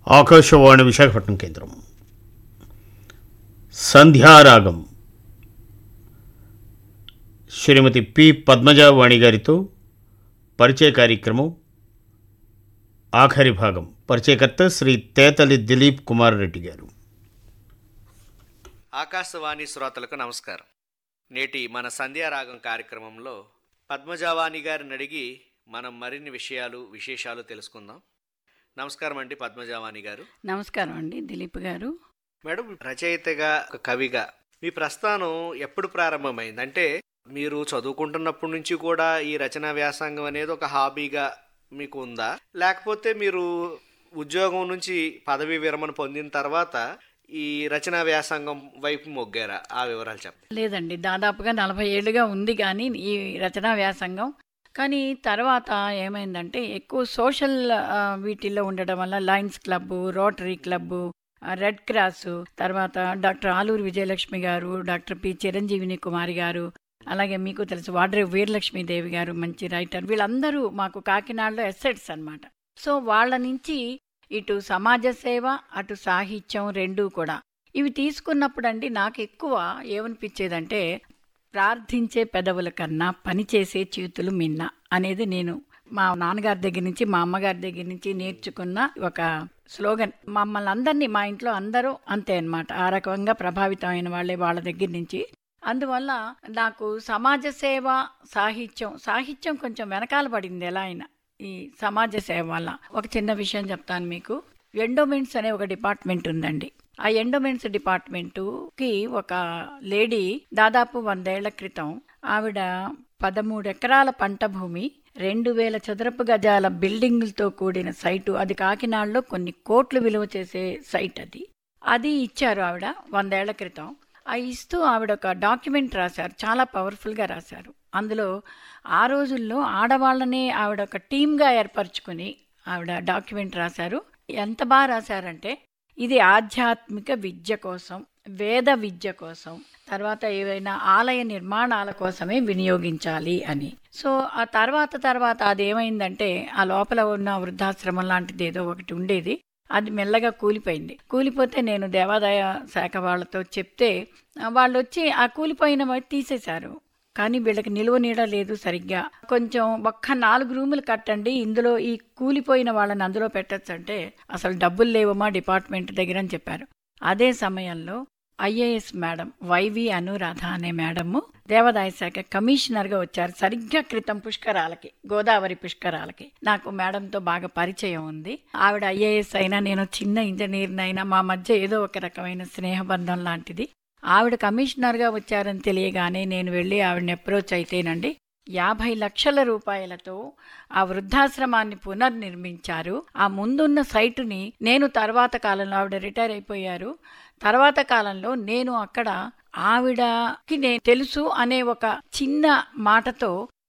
ఆకాశవాణి విశాఖపట్నం కేంద్రం సంధ్యారాగం శ్రీమతి పి పద్మజావాణి గారితో పరిచయ కార్యక్రమం ఆఖరి భాగం పరిచయకర్త శ్రీ తేతలి దిలీప్ కుమార్ రెడ్డి గారు ఆకాశవాణి శ్రోతలకు నమస్కారం నేటి మన సంధ్యారాగం కార్యక్రమంలో పద్మజావాణి గారిని అడిగి మనం మరిన్ని విషయాలు విశేషాలు తెలుసుకుందాం నమస్కారం అండి పద్మజావాణి గారు నమస్కారం అండి దిలీప్ గారు మేడం రచయితగా ఒక కవిగా మీ ప్రస్థానం ఎప్పుడు ప్రారంభమైంది అంటే మీరు చదువుకుంటున్నప్పటి నుంచి కూడా ఈ రచనా వ్యాసంగం అనేది ఒక హాబీగా మీకు ఉందా లేకపోతే మీరు ఉద్యోగం నుంచి పదవీ విరమణ పొందిన తర్వాత ఈ రచనా వ్యాసంగం వైపు మొగ్గారా ఆ వివరాలు చెప్పండి లేదండి దాదాపుగా నలభై ఏళ్ళుగా ఉంది కానీ ఈ రచనా వ్యాసంగం కానీ తర్వాత ఏమైందంటే ఎక్కువ సోషల్ ఆ, వీటిల్లో ఉండడం వల్ల Lions Club Rotary Club Red Cross తర్వాత doctor Aluru Vijayalakshmi garu doctor P చిరంజీవిని కుమారి గారు అలాగే మీకు తెలుసు వాడ్రే వీరలక్ష్మీదేవి గారు మంచి రైటర్ వీళ్ళందరూ మాకు కాకినాడలో ఎస్సెట్స్ అన్నమాట సో వాళ్ళ నుంచి ఇటు సమాజ సేవ అటు సాహిత్యం రెండూ కూడా ఇవి తీసుకున్నప్పుడండి నాకు ఎక్కువ ఏమనిపించేదంటే ప్రార్థించే పెదవుల కన్నా పనిచేసే చేతులు మిన్న అనేది నేను మా నాన్నగారి దగ్గర నుంచి మా అమ్మగారి దగ్గర నుంచి నేర్చుకున్న ఒక స్లోగన్ మమ్మల్ని అందరినీ మా ఇంట్లో అందరూ అంతే అన్నమాట ఆ రకంగా ప్రభావితమైన వాళ్ళే వాళ్ళ దగ్గర నుంచి అందువల్ల నాకు సమాజ సేవ సాహిత్యం సాహిత్యం కొంచెం వెనకాల పడింది ఎలా అయినా ఈ సమాజ సేవ వల్ల ఒక చిన్న విషయం చెప్తాను మీకు ఎండోమెంట్స్ అనే ఒక డిపార్ట్మెంట్ ఉందండి ఆ ఎండోమెంట్స్ డిపార్ట్మెంటుకి ఒక లేడీ దాదాపు వందేళ్ల క్రితం ఆవిడ పదమూడు ఎకరాల పంట భూమి రెండు వేల చదరపు గజాల బిల్డింగులతో కూడిన సైటు అది కాకినాడలో కొన్ని కోట్లు విలువ చేసే సైట్ అది అది ఇచ్చారు ఆవిడ వందేళ్ల క్రితం ఆ ఇస్తూ ఆవిడ ఒక డాక్యుమెంట్ రాశారు చాలా పవర్ఫుల్గా రాశారు అందులో ఆ రోజుల్లో ఆడవాళ్ళనే ఆవిడ ఒక టీమ్గా ఏర్పరచుకుని ఆవిడ డాక్యుమెంట్ రాశారు ఎంత బాగా రాశారంటే ఇది ఆధ్యాత్మిక విద్య కోసం వేద విద్య కోసం తర్వాత ఏవైనా ఆలయ నిర్మాణాల కోసమే వినియోగించాలి అని సో ఆ తర్వాత తర్వాత అదేమైందంటే ఆ లోపల ఉన్న వృద్ధాశ్రమం లాంటిది ఏదో ఒకటి ఉండేది అది మెల్లగా కూలిపోయింది కూలిపోతే నేను దేవాదాయ శాఖ వాళ్ళతో చెప్తే ఆ, వాళ్ళు వచ్చి ఆ కూలిపోయిన తీసేశారు కానీ వీళ్ళకి నిలువ నీడ లేదు సరిగ్గా కొంచెం ఒక్క నాలుగు రూములు కట్టండి ఇందులో ఈ కూలిపోయిన వాళ్ళని అందులో పెట్టచ్చు అంటే అసలు డబ్బులు లేవమ్మా డిపార్ట్మెంట్ దగ్గర అని చెప్పారు అదే సమయంలో ఐఏఎస్ మేడం వైవి అనురాధ అనే మేడము దేవాదాయ శాఖ కమిషనర్గా వచ్చారు సరిగ్గా క్రితం పుష్కరాలకి గోదావరి పుష్కరాలకి నాకు మేడంతో బాగా పరిచయం ఉంది ఆవిడ ఐఏఎస్ అయినా నేను చిన్న ఇంజనీర్ని అయినా మా మధ్య ఏదో ఒక రకమైన స్నేహబంధం లాంటిది ఆవిడ కమిషనర్గా వచ్చారని తెలియగానే నేను వెళ్ళి ఆవిడని అప్రోచ్ అయితేనండి యాభై లక్షల రూపాయలతో ఆ వృద్ధాశ్రమాన్ని పునర్నిర్మించారు ఆ ముందున్న సైటుని నేను తర్వాత కాలంలో ఆవిడ రిటైర్ అయిపోయారు తర్వాత కాలంలో నేను అక్కడ ఆవిడకి నేను తెలుసు అనే ఒక చిన్న మాటతో